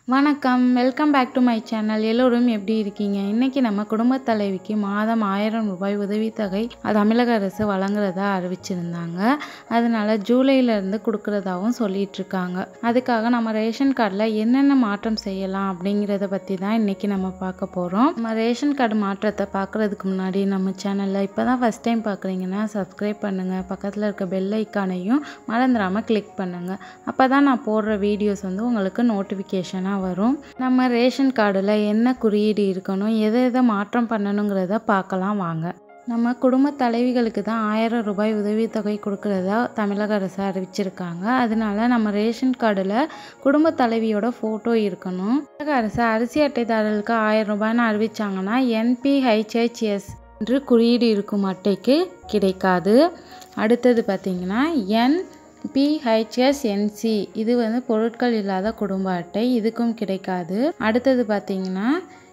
வணக்கம் welcome back to my channel எல்லோரும் எப்படி இருக்கீங்க இன்னைக்கு நம்ம குடும்பத் தலைவிக்கு மாதம் ஆயிரம் ரூபாய் உதவித்தொகை தமிழக அரசு வழங்குறதா அறிவிச்சிருந்தாங்க அதனால ஜூலையிலேருந்து கொடுக்குறதாவும் சொல்லிட்டு இருக்காங்க அதுக்காக நம்ம ரேஷன் கார்டில் என்னென்ன மாற்றம் செய்யலாம் அப்படிங்கிறத பற்றி தான் இன்னைக்கு நம்ம பார்க்க போகிறோம் நம்ம ரேஷன் கார்டு மாற்றத்தை பார்க்குறதுக்கு முன்னாடி நம்ம சேனலில் இப்போ தான் ஃபஸ்ட் டைம் பார்க்குறீங்கன்னா சப்ஸ்கிரைப் பண்ணுங்கள் பக்கத்தில் இருக்க பெல் ஐக்கானையும் மறந்துடாமல் கிளிக் பண்ணுங்கள் அப்போ தான் நான் போடுற வீடியோஸ் வந்து உங்களுக்கு நோட்டிஃபிகேஷனாக வரும் நம்ம ரேஷன் கார்டில் என்ன குறியீடு இருக்கணும் எதை எதை மாற்றம் பண்ணணுங்கிறத பார்க்கலாம் வாங்க நம்ம குடும்ப தலைவிகளுக்கு தான் ஆயிரம் ரூபாய் உதவித்தொகை கொடுக்குறதா தமிழக அரசு அறிவிச்சிருக்காங்க அதனால நம்ம ரேஷன் கார்டில் குடும்ப தலைவியோட ஃபோட்டோ இருக்கணும் தமிழக அரசு அரிசி அட்டைதாரர்களுக்கு ஆயிரம் ரூபாய்னு அறிவிச்சாங்கன்னா என்பிஹெச்ஹெச்எஸ் என்று குறியீடு இருக்கும் அட்டைக்கு கிடைக்காது அடுத்தது பார்த்திங்கன்னா என் பிஹெச்எஸ்என்சி இது வந்து பொருட்கள் இல்லாத குடும்ப அட்டை இதுக்கும் கிடைக்காது அடுத்தது பார்த்தீங்கன்னா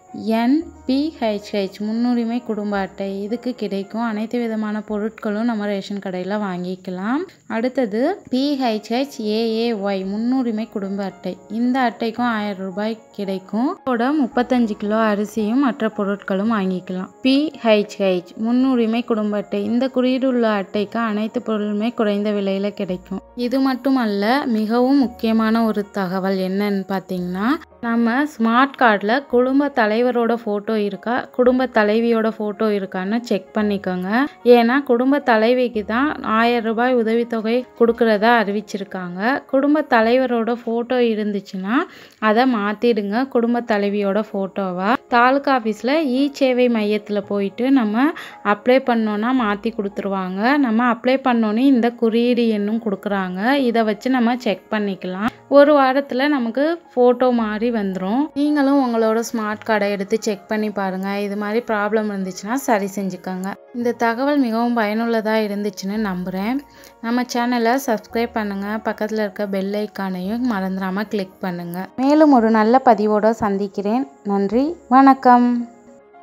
என்பிஹெச்ஹெச் முன்னுரிமை குடும்ப அட்டை இதுக்கு கிடைக்கும் அனைத்து விதமான பொருட்களும் நம்ம ரேஷன் கடையில் வாங்கிக்கலாம் அடுத்தது பிஹெச்ஹெச் ஏஏஒய் முன்னுரிமை குடும்ப அட்டை இந்த அட்டைக்கும் ஆயிரம் ரூபாய் கிடைக்கும் இதோட முப்பத்தஞ்சு கிலோ அரிசியும் மற்ற பொருட்களும் வாங்கிக்கலாம் பிஹெச்ஹெச் முன்னுரிமை குடும்ப அட்டை இந்த குறியீடு உள்ள அட்டைக்கு அனைத்து பொருளுமே குறைந்த விலையில் கிடைக்கும் இது மட்டுமல்ல மிகவும் முக்கியமான ஒரு தகவல் என்னன்னு பார்த்தீங்கன்னா நம்ம ஸ்மார்ட் கார்டில் குடும்ப தலைவரோட ஃபோட்டோ இருக்கா குடும்ப தலைவியோட ஃபோட்டோ இருக்கான்னு செக் பண்ணிக்கோங்க ஏன்னா குடும்ப தலைவிக்கு தான் ஆயிரம் ரூபாய் உதவித்தொகை கொடுக்குறதா அறிவிச்சிருக்காங்க குடும்ப தலைவரோட ஃபோட்டோ இருந்துச்சுன்னா அதை மாற்றிடுங்க குடும்ப தலைவியோட ஃபோட்டோவா தாலுக்கா ஆஃபீஸில் இ சேவை மையத்தில் போயிட்டு நம்ம அப்ளை பண்ணோன்னா மாற்றி கொடுத்துருவாங்க நம்ம அப்ளை பண்ணோன்னே இந்த குறியீடு எண்ணும் கொடுக்குறாங்க இதை வச்சு நம்ம செக் பண்ணிக்கலாம் ஒரு வாரத்தில் நமக்கு ஃபோட்டோ மாதிரி வந்துடும் நீங்களும் உங்களோட ஸ்மார்ட் கார்டை எடுத்து செக் பண்ணி பாருங்கள் இது மாதிரி ப்ராப்ளம் இருந்துச்சுன்னா சரி செஞ்சுக்கோங்க இந்த தகவல் மிகவும் பயனுள்ளதாக இருந்துச்சுன்னு நம்புகிறேன் நம்ம சேனலை சப்ஸ்கிரைப் பண்ணுங்கள் பக்கத்தில் இருக்க பெல் ஐக்கானையும் மறந்துடாமல் கிளிக் பண்ணுங்கள் மேலும் ஒரு நல்ல பதிவோடு சந்திக்கிறேன் நன்றி வணக்கம்